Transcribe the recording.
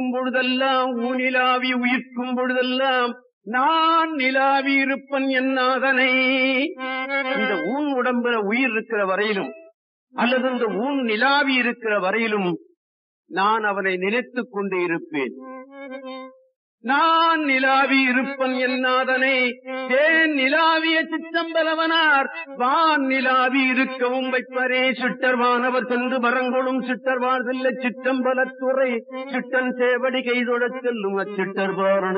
இருக்கும் பொழுதெல்லாம் ஊனிலாவி உயிர்க்கும் பொழுதெல்லாம் நான் நிலாவி இருப்பன் என்னாதனை இந்த ஊன் உடம்புல உயிர் இருக்கிற வரையிலும் அல்லது இந்த ஊன் நிலாவி இருக்கிற வரையிலும் நான் அவனை நினைத்துக் கொண்டு இருப்பேன் நான் நிலாவி இருப்பன் என்னாதனை தேன் நிலாவிய சிற்றம்பலவனார் வான் நிலாவி இருக்கவும் வைப்பரே சிட்டர்வானவர் சென்று மரங்கொழும் சிட்டர்வார் செல்ல சிற்றம்பலத்துறை சிட்டன் சேவடி கைதொடச் செல்லும் அச்சிட்டர்வாரனு